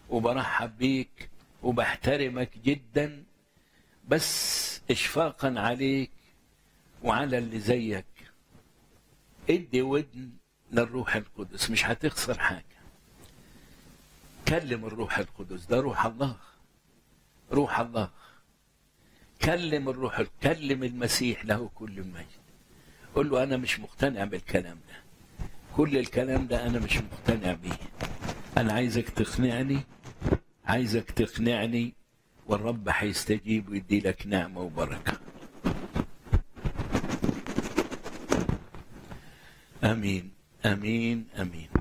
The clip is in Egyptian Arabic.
وبرحب بيك وبحترمك جدا بس اشفاقا عليك وعلى اللي زيك ادي ودن للروح القدس مش هتخسر حاجه كلم الروح القدس ده روح الله روح الله كلم الروح كلم المسيح له كل المجد قل له انا مش مقتنع بالكلام ده كل الكلام ده انا مش مقتنع بيه انا عايزك تقنعني عايزك تقنعني والرب هيستجيب ويدي لك نعمه وبركه امين امين امين